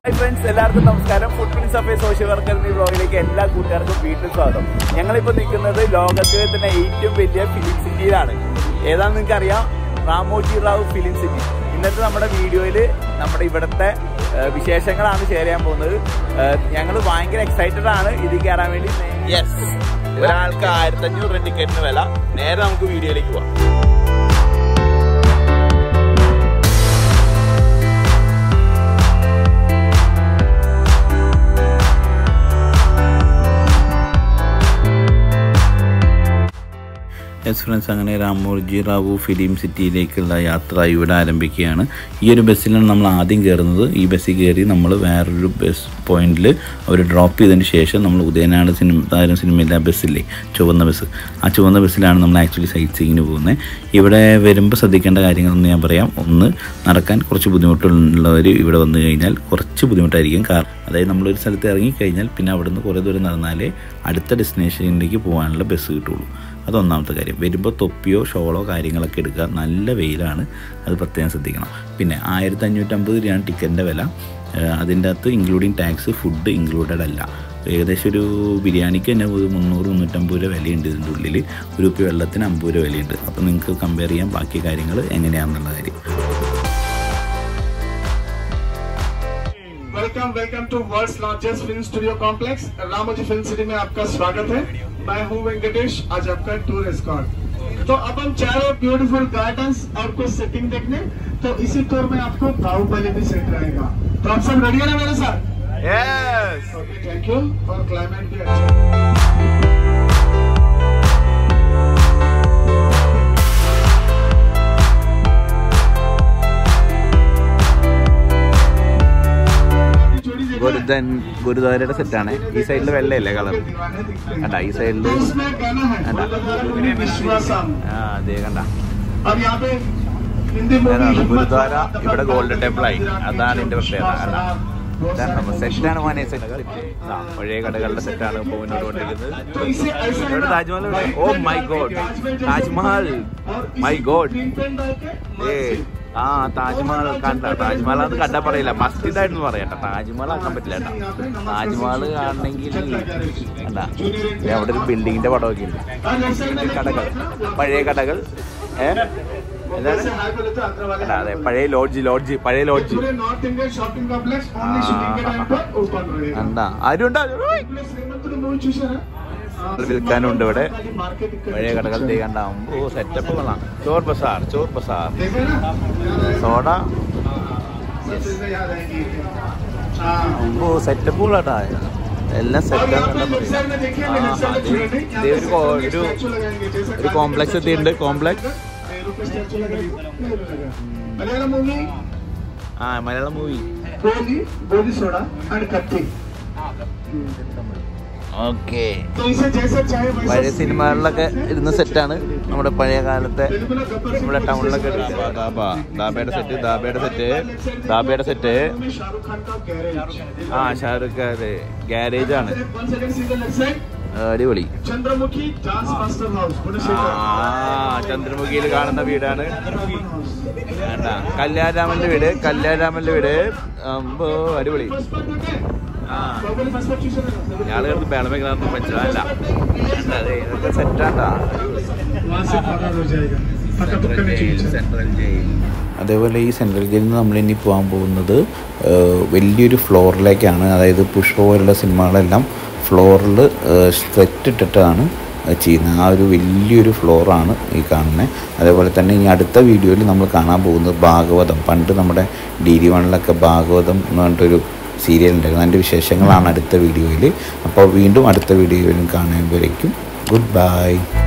Hi friends എല്ലാവർക്കും നമസ്കാരം food prince of a social worker എന്ന ബ്ലോഗിലേക്ക് എല്ലാ കൂട്ടുകാർക്കും വീണ്ടും സ്വാഗതം ഞങ്ങളിപ്പോൾ നിൽക്കുന്നത് ലോകത്തിലെ തന്നെ ഏറ്റവും വലിയ ഫിലിം സിറ്റിയിലാണ് ഏതാണെന്ന് നിങ്ങൾക്ക് അറിയാം റാമോജി റാവു ഫിലിം സിറ്റി ഇന്നത്തെ നമ്മുടെ വീഡിയോയിൽ നമ്മുടെ ഇവിടുത്തെ ഏഹ്, വിശേഷങ്ങളാണ് ഷെയർ ചെയ്യാൻ പോകുന്നത് ഞങ്ങൾ ഭയങ്കര എക്സൈറ്റഡ് ആണ് ഇതിൽ കയറാൻ വേണ്ടി യെസ് ഒരാൾക്ക് ആയിരത്തി അഞ്ഞൂറ് ടിക്കറ്റിന് വില നേരെ നമുക്ക് വീഡിയോയിലേക്ക് പോവാം എസ് ഫ്രണ്ട്സ് അങ്ങനെ രാമോജി റാവു ഫിലിം സിറ്റിയിലേക്കുള്ള യാത്ര ഇവിടെ ആരംഭിക്കുകയാണ് ഈ ഒരു ബസ്സിലാണ് നമ്മൾ ആദ്യം കയറുന്നത് ഈ ബസ്സിൽ കയറി നമ്മൾ വേറൊരു ബസ് പോയിന്റിൽ അവർ ഡ്രോപ്പ് ചെയ്തതിന് ശേഷം നമ്മൾ ഉദയനാട് സിനിമ താരം സിനിമയിലെ ആ ബസ്സില്ലേ ചുവന്ന ബസ് ആ ചുവന്ന ബസ്സിലാണ് നമ്മൾ ആക്ച്വലി സൈറ്റ് സീയിങ്ങിന് പോകുന്നത് ഇവിടെ വരുമ്പോൾ ശ്രദ്ധിക്കേണ്ട കാര്യങ്ങളെന്ന് ഞാൻ പറയാം ഒന്ന് നടക്കാൻ കുറച്ച് ബുദ്ധിമുട്ടുള്ളവർ ഇവിടെ വന്നു കഴിഞ്ഞാൽ കുറച്ച് ബുദ്ധിമുട്ടായിരിക്കും കാരണം അതായത് നമ്മളൊരു സ്ഥലത്ത് ഇറങ്ങിക്കഴിഞ്ഞാൽ പിന്നെ അവിടെ നിന്ന് കുറേ ദൂരം നടന്നാലേ അടുത്ത ഡെസ്റ്റിനേഷനിലേക്ക് പോകാനുള്ള ബസ് കിട്ടുള്ളൂ അതൊന്നാമത്തെ കാര്യം വരുമ്പോൾ തൊപ്പിയോ ഷോളോ കാര്യങ്ങളൊക്കെ എടുക്കുക നല്ല വെയിലാണ് അത് പ്രത്യേകം ശ്രദ്ധിക്കണം പിന്നെ ആയിരത്തി അഞ്ഞൂറ്റമ്പത് രൂപയാണ് ടിക്കറ്റിൻ്റെ വില ഏഹ് അതിൻ്റെ അകത്ത് ഇൻക്ലൂഡിങ് ടാക്സ് ഫുഡ് ഇൻക്ലൂഡഡ് അല്ല ഏകദേശം ഒരു ബിരിയാണിക്ക് തന്നെ ഒരു മുന്നൂറ് മുന്നൂറ്റമ്പത് രൂപ വിലയുണ്ട് ഇതിൻ്റെ ഉള്ളിൽ ഒരു കുപ്പി വെള്ളത്തിന് അമ്പത് രൂപ വിലയുണ്ട് അപ്പോൾ നിങ്ങൾക്ക് കമ്പയർ ചെയ്യാം ബാക്കി കാര്യങ്ങൾ എങ്ങനെയാണെന്നുള്ള കാര്യം welcome welcome to world's largest film studio complex Ramoji film city में आपका स्वागत है मैं हूं वेंकटेश आज आपका टूर एस्कॉर्ट तो अब हम जा रहे हैं ब्यूटीफुल गार्डन्स और कुछ सेटिंग देखने तो इसी टूर में आपको बाहुबली भी सेट रहेगा तो आप सब रेडी है ना मेरे साथ യെസ് ओके थैंक यू और क्लाइमेट भी अच्छा है। जोड़ी देखा है? ഗുരുദൻ ഗുരുദ്വാരയുടെ സെറ്റാണ് ഈ സൈഡിൽ വെള്ളയല്ലേ കളർ കണ്ട ഈ സൈഡിൽ तो इसमें गाना है गुरुद्वारा विश्वासम ആ അതേ കണ്ട अब यहाँ पे हिंदी मूवी ഇതാണ് हिम्मत ഗുരുദ്വാര वाला ഇവിടെ दबंग ഗോൾഡൻ ടെമ്പിൾ ആയി गुजराती അതാണ് ഇതിന്റെ പ്രത്യേകത विश्वास കണ്ട राम, बहुत ഇതാണ് सारे നമ്മൾ സെറ്റാണ് മോനെ സെറ്റ് പഴയ കടകളുടെ സെറ്റാണ് ഇപ്പോൾ മുന്നോട്ട് കൊണ്ടിരിക്കുന്നത് तो इसे ऐसा है ഇവിടെ ना, താജ്മഹൽ ഇവിടെ oh my god Taj Mahal my god green pen डाल के ഏ ആ താജ്മഹൽ കണ്ട താജ്മഹൽ അത് കണ്ടാ പറയില്ല മസ്ജിദ് ആയിരുന്നു പറയണ്ട താജ്മഹൽ ആക്കാൻ പറ്റില്ല കേട്ടോ താജ്മഹൽ കാണണമെങ്കിൽ കണ്ട ദേ അവിടെ ഒരു ബിൽഡിങ്ങിന്റെ പടമൊക്കെ ഉണ്ട് और लेफ्ट साइड में കടകൾ പഴയ കടകൾ ഏ എന്താണ് ऐसे हाई बोले तो अंदर वाले കണ്ട, അതെ പഴയ ലോഡ്ജ് ലോഡ്ജ് പഴയ ലോഡ്ജ് पूरे north Indian shopping complex only हाँ। शूटिंग के टाइम पर ओपन रहेगा എന്താ ആരും ഉണ്ടാ पूरे श्रीमंत मूवी చూసారా വിൽക്കാനുണ്ട് ഇവിടെ मार्केट പഴയ കടകൾ തീ കണ്ടാവും ഓ സെറ്റപ്പ് കൊള്ളാം ചോർ ബസാർ ചോർ ബസാർ देखा ना സോഡ सब चीजें याद आएंगी हाँ ഓ സെറ്റപ്പ് കൊള്ളാട്ടാ എല്ലാം और സെറ്റാണ് यहाँ पे കണ്ടാ लेफ्ट साइड में देखिए ആ, लेफ्ट साइड में അതെ. छोड़ने ദേ यहाँ ഒരു पे കോ- नेहरू ഒരു statue लगाएंगे जैसे ഒരു കോംപ്ലക്സ് എത്തിയിട്ടുണ്ട് കോംപ്ലക്സ് नेहरू पे statue लगाएंगे नेहरू लगा मलयालम मूवी ആ മലയാളം മൂവി बोली बोली सोडा एंड कत्ती ഓക്കെ तो इसे जैसा चाहे वैसा പഴയ സിനിമകളിലൊക്കെ ഇരുന്ന സെറ്റാണ് നമ്മുടെ പഴയ കാലത്തെ बिल्कुल गब्बर सिंह നമ്മുടെ को ടൗണിലൊക്കെ जैसे എടുത്ത ദാബ ദാബയുടെ സെറ്റ് ദാബയുടെ സെറ്റ് ദാബയുടെ സെറ്റ് में शाहरुख खान का गैरेज ആ ഷാറുഖ് അതെ ഗാരേജ് ആണ് वन सेकंड सीधे लेफ्ट साइड അടിപൊളി चंद्रमुखी डांस मास्टर हाउस ആ गुणशेखर ചന്ദ്രമുഖിയിൽ കാണുന്ന വീടാണ് വേണ്ട കല്യാണരാമന്റെ വീട് കല്യാണരാമന്റെ വീട് അമ്പോ അടിപൊളി फर्स्ट पार्ट देखे ആ बाहुबली फर्स्ट पार्ट चूज ഞാള് കിടന്ന് ബേളമേക്കണമെന്ന് മനസ്സിലാവില്ല വേണ്ട, അതെ ഇതൊക്കെ സെറ്റാണ്ടാ वहां से फरार हो जाएगा पक्का पक्का नहीं चाहिए സെൻട്രൽ ജയിൽ അതേപോലെ ഈ സെൻട്രൽ ജയിലിൽ നിന്ന് നമ്മളിനി പോകാൻ പോകുന്നത് ഏഹ്, വലിയൊരു ഫ്ലോറിലേക്കാണ് അതായത് പുഷ്പ പോലുള്ള സിനിമകളെല്ലാം ഫ്ലോറിൽ സെറ്റ് ഇട്ടിട്ടാണ് ചെയ്യുന്നത് ആ ഒരു വലിയൊരു ഫ്ലോറാണ് ഈ കാണുന്നത് അതേപോലെ തന്നെ ഇനി അടുത്ത വീഡിയോയിൽ നമ്മൾ കാണാൻ പോകുന്നത് ഭാഗവതം പണ്ട് നമ്മുടെ ഡി ഡി വണ്ണിലൊക്കെ ഭാഗവതം എന്ന് പറഞ്ഞിട്ടൊരു സീരിയൽ ഉണ്ടായിരുന്നു അതിൻ്റെ വിശേഷങ്ങളാണ് അടുത്ത വീഡിയോയിൽ അപ്പോൾ വീണ്ടും അടുത്ത വീഡിയോയിലും കാണുമ്പോഴേക്കും ഗുഡ് ബൈ